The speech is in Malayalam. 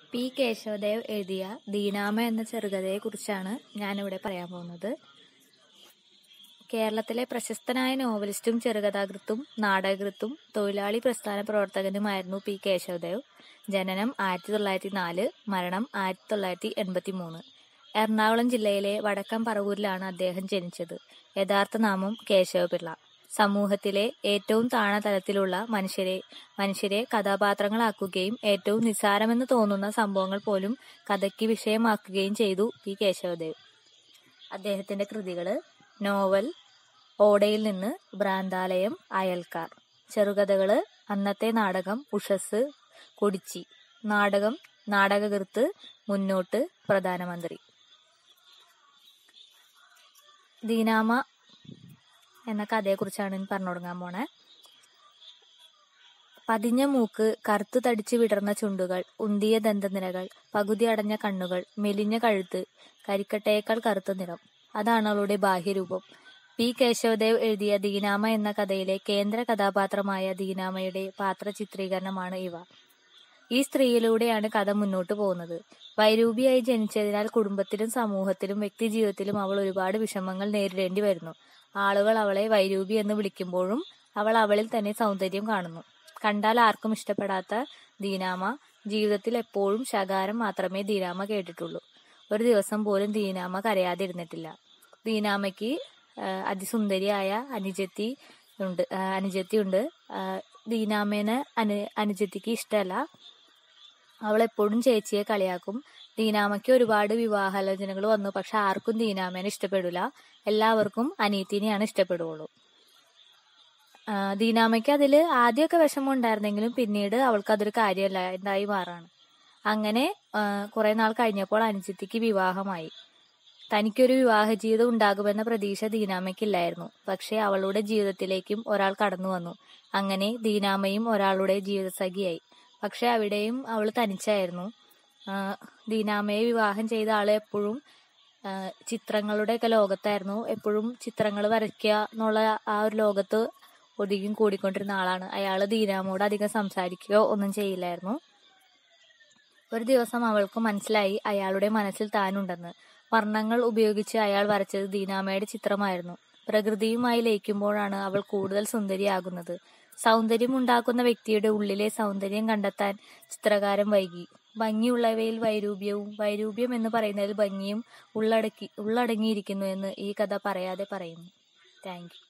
പി കേശവദേവ് എഴുതിയ ദീനാമ എന്ന ചെറുകഥയെക്കുറിച്ചാണ് ഞാനിവിടെ പറയാൻ പോകുന്നത് കേരളത്തിലെ പ്രശസ്തനായ നോവലിസ്റ്റും ചെറുകഥാകൃത്തും നാടകകൃത്തും തൊഴിലാളി പ്രസ്ഥാന പ്രവർത്തകനുമായിരുന്നു പി കേശവദേവ് ജനനം ആയിരത്തി തൊള്ളായിരത്തി നാല് മരണം ആയിരത്തി തൊള്ളായിരത്തി എൺപത്തി മൂന്ന് എറണാകുളം ജില്ലയിലെ വടക്കം പറവൂരിലാണ് അദ്ദേഹം ജനിച്ചത് യഥാർത്ഥ നാമം കേശവപിള്ള സമൂഹത്തിലെ ഏറ്റവും താണ തലത്തിലുള്ള മനുഷ്യരെ മനുഷ്യരെ കഥാപാത്രങ്ങളാക്കുകയും ഏറ്റവും നിസ്സാരമെന്ന് തോന്നുന്ന സംഭവങ്ങൾ പോലും കഥയ്ക്ക് വിഷയമാക്കുകയും ചെയ്തു പി കേശവദേവ് അദ്ദേഹത്തിന്റെ കൃതികള് നോവൽ ഓടയിൽ നിന്ന് ഭ്രാന്താലയം അയൽക്കാർ ചെറുകഥകള് അന്നത്തെ നാടകം ഉഷസ് കൊടിച്ചി നാടകം നാടകകൃത്ത് മുന്നോട്ട് പ്രധാനമന്ത്രി ദീനാമ എന്ന കഥയെക്കുറിച്ചാണ് ഞാൻ പറഞ്ഞു തുടങ്ങാൻ പോണേ പതിഞ്ഞ മൂക്ക് കറുത്തു തടിച്ചു വിടർന്ന ചുണ്ടുകൾ ഉന്തിയ ദന്തനിരകൾ പകുതി അടഞ്ഞ കണ്ണുകൾ മെലിഞ്ഞ കഴുത്ത് കരിക്കട്ടയേക്കാൾ കറുത്ത നിറം അതാണ് അവളുടെ ബാഹ്യരൂപം പി കേശവദേവ് എഴുതിയ ദീനാമ എന്ന കഥയിലെ കേന്ദ്ര കഥാപാത്രമായ ദീനാമയുടെ പാത്ര ചിത്രീകരണമാണ് ഇവ ഈ സ്ത്രീയിലൂടെയാണ് കഥ മുന്നോട്ട് പോകുന്നത് വൈരൂപിയായി ജനിച്ചതിനാൽ കുടുംബത്തിലും സമൂഹത്തിലും വ്യക്തിജീവിതത്തിലും അവൾ ഒരുപാട് വിഷമങ്ങൾ നേരിടേണ്ടി വരുന്നു ആളുകൾ അവളെ വൈരൂപി എന്ന് വിളിക്കുമ്പോഴും അവൾ അവളിൽ തന്നെ സൗന്ദര്യം കാണുന്നു കണ്ടാൽ ആർക്കും ഇഷ്ടപ്പെടാത്ത ദീനാമ ജീവിതത്തിൽ എപ്പോഴും ശകാരം മാത്രമേ ദീനാമ കേട്ടിട്ടുള്ളൂ ഒരു ദിവസം പോലും ദീനാമ കരയാതിരുന്നിട്ടില്ല ദീനാമയ്ക്ക് അതിസുന്ദരിയായ അനുജത്തി ഉണ്ട് അനുജത്തി ഉണ്ട് ദീനാമേനെ അനു അനുജത്തിക്ക് ഇഷ്ടമല്ല അവൾ എപ്പോഴും ചേച്ചിയെ കളിയാക്കും ദീനാമയ്ക്ക് ഒരുപാട് വിവാഹാലോചനകൾ വന്നു പക്ഷെ ആർക്കും ദീനാമേനെ ഇഷ്ടപ്പെടില്ല എല്ലാവർക്കും അനീത്തിനെയാണ് ഇഷ്ടപ്പെടുകയുള്ളൂ ദീനാമയ്ക്ക് അതിൽ ആദ്യമൊക്കെ വിഷമം ഉണ്ടായിരുന്നെങ്കിലും പിന്നീട് അവൾക്ക് അതൊരു കാര്യമല്ല എന്തായി മാറാണ് അങ്ങനെ കുറെ നാൾ കഴിഞ്ഞപ്പോൾ അനുജിത്തിക്ക് വിവാഹമായി തനിക്കൊരു വിവാഹ ജീവിതം ഉണ്ടാകുമെന്ന പ്രതീക്ഷ ദീനാമയ്ക്കില്ലായിരുന്നു പക്ഷെ അവളുടെ ജീവിതത്തിലേക്കും ഒരാൾ കടന്നു വന്നു അങ്ങനെ ദീനാമയും ഒരാളുടെ ജീവിതസഖിയായി പക്ഷെ അവിടെയും അവൾ തനിച്ചായിരുന്നു ദീനാമയെ വിവാഹം ചെയ്ത ആള് എപ്പോഴും ചിത്രങ്ങളുടെയൊക്കെ ലോകത്തായിരുന്നു എപ്പോഴും ചിത്രങ്ങൾ വരയ്ക്കുക എന്നുള്ള ആ ഒരു ലോകത്ത് ഒതുങ്ങിയും കൂടിക്കൊണ്ടിരുന്ന ആളാണ് അയാൾ ദീനാമോട് അധികം സംസാരിക്കുകയോ ഒന്നും ചെയ്യില്ലായിരുന്നു ഒരു ദിവസം അവൾക്ക് മനസ്സിലായി അയാളുടെ മനസ്സിൽ താനുണ്ടെന്ന് വർണ്ണങ്ങൾ ഉപയോഗിച്ച് അയാൾ വരച്ചത് ദീനാമയുടെ ചിത്രമായിരുന്നു പ്രകൃതിയുമായി ലയിക്കുമ്പോഴാണ് അവൾ കൂടുതൽ സുന്ദരിയാകുന്നത് സൗന്ദര്യം ഉണ്ടാക്കുന്ന വ്യക്തിയുടെ ഉള്ളിലെ സൗന്ദര്യം കണ്ടെത്താൻ ചിത്രകാരൻ വൈകി ഭംഗിയുള്ളവയിൽ വൈരൂപ്യവും വൈരൂപ്യം എന്ന് പറയുന്നതിൽ ഭംഗിയും ഉള്ളടക്കി ഉള്ളടങ്ങിയിരിക്കുന്നു എന്ന് ഈ കഥ പറയാതെ പറയുന്നു താങ്ക് യു